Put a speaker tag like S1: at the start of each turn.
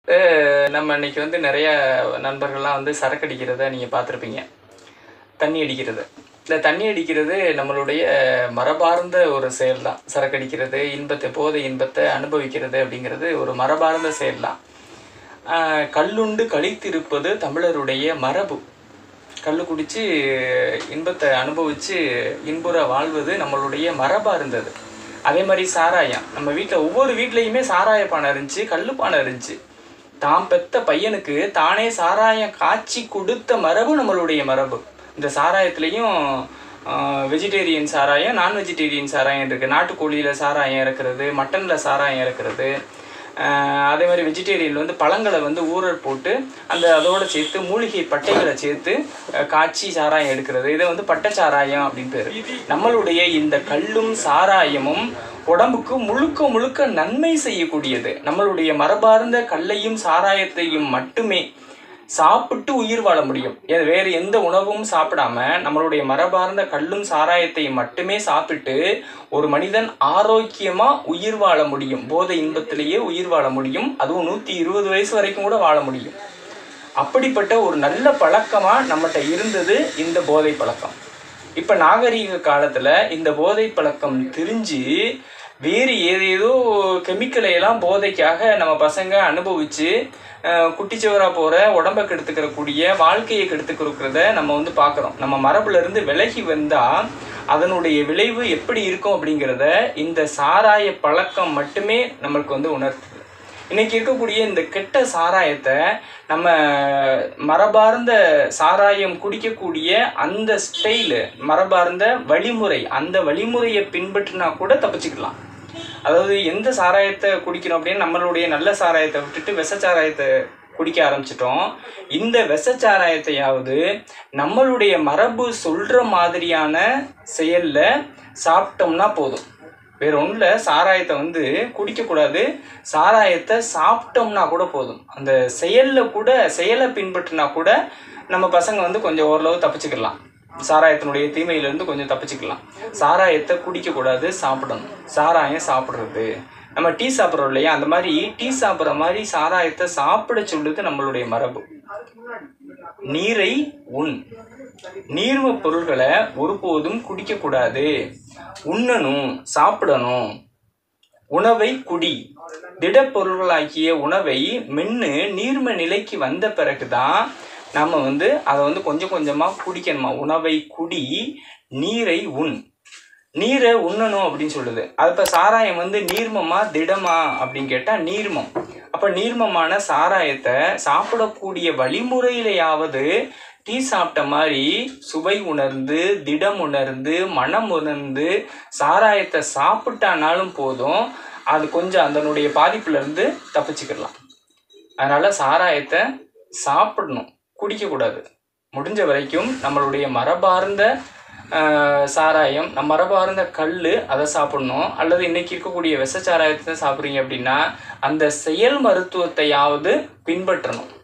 S1: அஹ் நம்ம இன்னைக்கு வந்து நிறைய நண்பர்கள்லாம் வந்து சரக்கு அடிக்கிறத நீங்கள் பார்த்துருப்பீங்க தண்ணி அடிக்கிறது இந்த தண்ணி அடிக்கிறது நம்மளுடைய மரபார்ந்த ஒரு செயல் தான் சரக்கு அடிக்கிறது இன்பத்தை போதை இன்பத்தை அனுபவிக்கிறது அப்படிங்கிறது ஒரு மரபார்ந்த செயல் தான் ஆஹ் கல்லுண்டு கழித்திருப்பது தமிழருடைய மரபு கல் குடித்து இன்பத்தை அனுபவித்து இன்புற வாழ்வது நம்மளுடைய மரபாக இருந்தது அதே மாதிரி சாராயம் நம்ம வீட்டில் ஒவ்வொரு வீட்லேயுமே சாராய பானை இருந்துச்சு கல்லு பானை இருந்துச்சு தாம் பெத்த பையனுக்கு தானே சாராயம் காய்ச்சி கொடுத்த மரபு நம்மளுடைய மரபு இந்த சாராயத்துலேயும் வெஜிடேரியன் சாராயம் நான் வெஜிடேரியன் சாராயம் இருக்குது நாட்டுக்கோழியில் சாராயம் இறக்குறது மட்டனில் சாராயம் இறக்குறது ஆஹ் அதே மாதிரி வெஜிடேரியனில் வந்து பழங்களை வந்து ஊறல் போட்டு அந்த அதோட சேர்த்து மூலிகை பட்டைகளை சேர்த்து அஹ் காய்ச்சி சாராயம் எடுக்கிறது இதை வந்து பட்டை சாராயம் அப்படின்னு பேர் நம்மளுடைய இந்த கல்லும் சாராயமும் உடம்புக்கு முழுக்க முழுக்க நன்மை செய்யக்கூடியது நம்மளுடைய மரபார்ந்த கல்லையும் சாராயத்தையும் மட்டுமே சாப்பிட்டு உயிர் வாழ முடியும் ஏ- வேறு எந்த உணவும் சாப்பிடாம நம்மளுடைய மரபார்ந்த கல்லும் சாராயத்தையும் மட்டுமே சாப்பிட்டு ஒரு மனிதன் ஆரோக்கியமா உயிர் வாழ முடியும் போதை இன்பத்திலேயே உயிர் வாழ முடியும் அதுவும் நூத்தி இருபது வயசு வரைக்கும் கூட வாழ முடியும் அப்படிப்பட்ட ஒரு நல்ல பழக்கமா நம்மகிட்ட இருந்தது இந்த போதை பழக்கம் இப்ப நாகரீக காலத்துல இந்த போதை பழக்கம் தெரிஞ்சு வேறு ஏதேதோ கெமிக்கலை எல்லாம் போதைக்காக நம்ம பசங்க அனுபவிச்சு அஹ், குட்டிச்சுவரா போற உடம்ப கெடுத்துக்கிற கூடிய வாழ்க்கையை கெடுத்துக்கிறத நம்ம வந்து பார்க்குறோம் நம்ம மரபுல இருந்து விலகி வந்தா அதனுடைய விளைவு எப்படி இருக்கும் அப்படிங்கிறத இந்த சாராய பழக்கம் மட்டுமே நம்மளுக்கு வந்து உணர்த்துது இன்னைக்கு இருக்கக்கூடிய இந்த கெட்ட சாராயத்தை நம்ம மரபார்ந்த சாராயம் குடிக்கக்கூடிய அந்த ஸ்டைலு மரபார்ந்த வழிமுறை அந்த வழிமுறையை பின்பற்றினா கூட தப்பிச்சுக்கலாம் அதாவது எந்த சாராயத்தை குடிக்கிறோம் அப்படின்னு நம்மளுடைய நல்ல சாராயத்தை விட்டுட்டு விஷ சாராயத்தை குடிக்க ஆரம்பிச்சிட்டோம் இந்த விஷ சாராயத்தையாவது நம்மளுடைய மரபு சொல்ற மாதிரியான செயல்ல சாப்பிட்டோம்னா போதும் வேற ஒன்றும் இல்லை சாராயத்தை வந்து குடிக்கக்கூடாது சாராயத்தை சாப்பிட்டோம்னா கூட போதும் அந்த செயலில் கூட செயலை பின்பற்றினா கூட நம்ம பசங்க வந்து கொஞ்சம் ஓரளவு தப்பிச்சுக்கலாம் சாராயத்தினுடைய தீமையிலேருந்து கொஞ்சம் தப்பிச்சுக்கலாம் சாராயத்தை குடிக்கக்கூடாது சாப்பிடணும் சாராயம் சாப்பிட்றது நம்ம டீ சாப்பிட்றோம் இல்லையா அந்த மாதிரி டீ சாப்பிட்ற மாதிரி சாராயத்தை சாப்பிட சொல்லுது நம்மளுடைய மரபு நீரை உண் நீர்ம பொருள்களை ஒருபோதும் குடிக்கக்கூடாது உண்ணணும் சாப்பிடணும் உணவை குடி திடப்பொருள்களாகிய உணவை மென்று நீர்ம நிலைக்கு வந்த பிறகுதான் நம்ம வந்து அதை வந்து கொஞ்சம் கொஞ்சமாக குடிக்கணுமா உணவை குடி நீரை உண் நீரை உண்ணணும் அப்படின்னு சொல்லுது அது இப்போ சாராயம் வந்து நீர்மமா திடமா அப்படின்னு கேட்டால் நீர்மம் அப்போ நீர்மமான சாராயத்தை சாப்பிடக்கூடிய வழிமுறையிலையாவது டீ சாப்பிட்ட மாதிரி சுவை உணர்ந்து திடம் உணர்ந்து மனம் உணர்ந்து சாராயத்தை சாப்பிட்டானாலும் போதும் அது கொஞ்சம் அதனுடைய பாதிப்புல இருந்து தப்பிச்சுக்கிடலாம் அதனால சாராயத்தை சாப்பிடணும் குடிக்கக்கூடாது முடிஞ்ச வரைக்கும் நம்மளுடைய மரபார்ந்த ஆஹ், சாராயம் நம்ம மரபார்ந்த கல் அதை சாப்பிடணும் அல்லது இன்னைக்கு இருக்கக்கூடிய விஷ சாராயத்தை சாப்பிட்றீங்க அப்படின்னா அந்த செயல் மருத்துவத்தையாவது பின்பற்றணும்